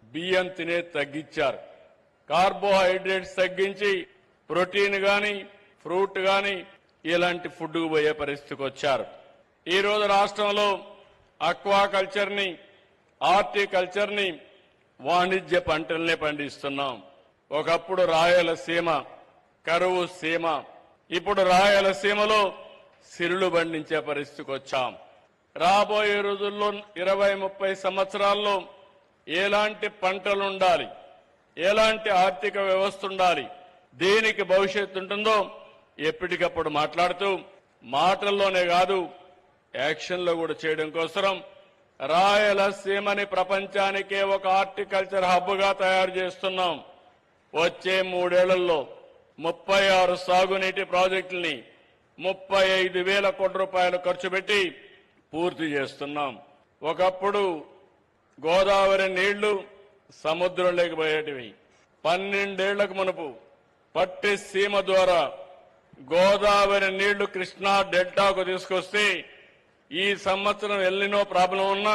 బియ్యం తినే తగ్గించారు కార్బోహైడ్రేట్స్ తగ్గించి ప్రోటీన్ గాని ఫ్రూట్ గాని ఇలాంటి ఫుడ్ పోయే పరిస్థితికి వచ్చారు ఈ రోజు రాష్ట్రంలో అక్వాకల్చర్ ని హార్టికల్చర్ ని వాణిజ్య పంటల్ని పండిస్తున్నాం ఒకప్పుడు రాయలసీమ కరువు సీమ ఇప్పుడు రాయలసీమలో సిరులు పండించే పరిస్థితికి వచ్చాం రాబోయే రోజుల్లో ఇరవై ముప్పై సంవత్సరాల్లో ఎలాంటి పంటలు ఉండాలి ఎలాంటి ఆర్థిక వ్యవస్థ ఉండాలి దేనికి భవిష్యత్తు ఉంటుందో ఎప్పటికప్పుడు మాట్లాడుతూ మాటల్లోనే కాదు యాక్షన్లో కూడా చేయడం కోసం రాయలసీమని ప్రపంచానికే ఒక హార్టికల్చర్ హబ్గా తయారు చేస్తున్నాం వచ్చే మూడేళ్లలో ముప్పై ఆరు సాగునీటి ప్రాజెక్టుల్ని ముప్పై ఐదు వేల కోట్ల రూపాయలు ఖర్చు పెట్టి పూర్తి చేస్తున్నాం ఒకప్పుడు గోదావరి నీళ్లు సముద్రంలోకి పోయేటివి పన్నెండేళ్లకు మునుపు పట్టి సీమ ద్వారా గోదావరి నీళ్లు కృష్ణా డెల్టాకు తీసుకొస్తే ఈ సంవత్సరం ఎల్లినో ప్రాబ్లం ఉన్నా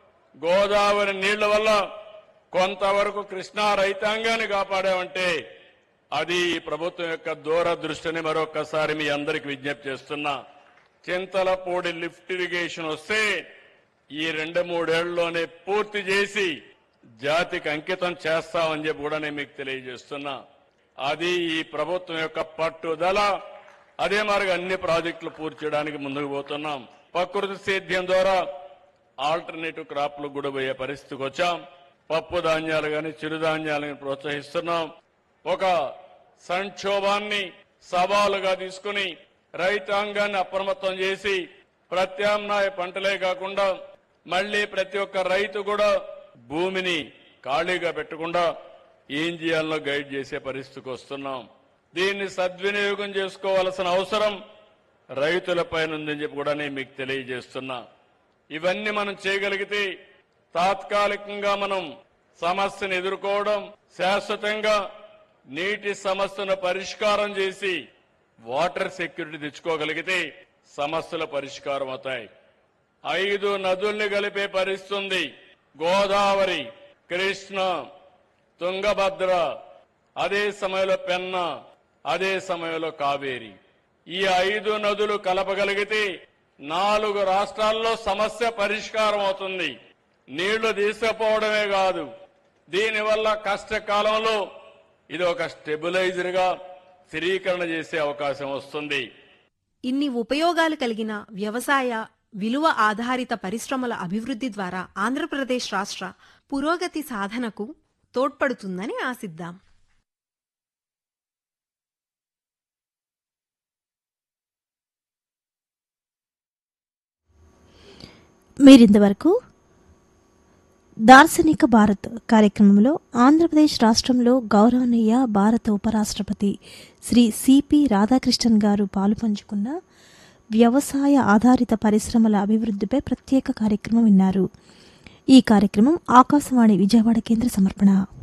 గోదావరి నీళ్ల వల్ల కొంతవరకు కృష్ణా రైతాంగాన్ని కాపాడామంటే అది ఈ ప్రభుత్వం యొక్క దూరదృష్టిని మరొకసారి మీ అందరికి విజ్ఞప్తి చేస్తున్నా చింతలపూడి లిఫ్ట్ ఇరిగేషన్ వస్తే ఈ రెండు మూడేళ్లలోనే పూర్తి చేసి జాతికి అంకితం చేస్తామని చెప్పి కూడా నేను మీకు తెలియజేస్తున్నా అది ఈ ప్రభుత్వం యొక్క పట్టుదల అదే మరి అన్ని ప్రాజెక్టులు పూర్తి చేయడానికి ముందుకు పోతున్నాం ప్రకృతి సేద్యం ద్వారా ఆల్టర్నేటివ్ క్రాప్లు కూడా పోయే పరిస్థితికి వచ్చాం పప్పు ధాన్యాలు కానీ చిరుధాన్యాలను ప్రోత్సహిస్తున్నాం ఒక సంక్షోభాన్ని సవాలుగా తీసుకుని రైతాంగాన్ని అప్రమత్తం చేసి ప్రత్యామ్నాయ పంటలే కాకుండా మళ్ళీ ప్రతి ఒక్క రైతు కూడా భూమిని ఖాళీగా పెట్టకుండా ఏం చేయాలో గైడ్ చేసే పరిస్థితికి వస్తున్నాం దీన్ని సద్వినియోగం చేసుకోవాల్సిన అవసరం రైతులపైన ఉందని చెప్పి కూడా నేను మీకు తెలియజేస్తున్నా ఇవన్నీ మనం చేయగలిగితే తాత్కాలికంగా మనం సమస్యను ఎదుర్కోవడం శాశ్వతంగా నీటి సమస్యను పరిష్కారం చేసి వాటర్ సెక్యూరిటీ తెచ్చుకోగలిగితే సమస్యల పరిష్కారం అవుతాయి ఐదు నదుల్ని కలిపే పరిస్థితి ఉంది గోదావరి కృష్ణ తుంగభద్ర అదే సమయంలో పెన్న అదే సమయంలో కావేరి ఈ ఐదు నదులు కలపగలిగితే నాలుగు రాష్ట్రాల్లో సమస్య పరిష్కారం అవుతుంది నీళ్లు తీసుకుపోవడమే కాదు దీనివల్ల కష్టకాలంలో ఇది ఒక స్టెబిలైజర్ గా స్థిరీకరణ చేసే అవకాశం వస్తుంది ఇన్ని ఉపయోగాలు కలిగిన వ్యవసాయ విలువ ఆధారిత పరిశ్రమల అభివృద్ధి ద్వారా ఆంధ్రప్రదేశ్ రాష్ట్ర పురోగతి సాధనకు తోడ్పడుతుందని ఆశిద్దాం మీరింతవరకు దార్శనిక భారత్ కార్యక్రమంలో ఆంధ్రప్రదేశ్ రాష్ట్రంలో గౌరవనీయ భారత ఉపరాష్ట్రపతి శ్రీ సిపి రాధాకృష్ణన్ గారు పాలుపంచుకున్న వ్యవసాయ ఆధారిత పరిశ్రమల అభివృద్ధిపై ప్రత్యేక కార్యక్రమం విన్నారు ఈ కార్యక్రమం ఆకాశవాణి విజయవాడ కేంద్ర సమర్పణ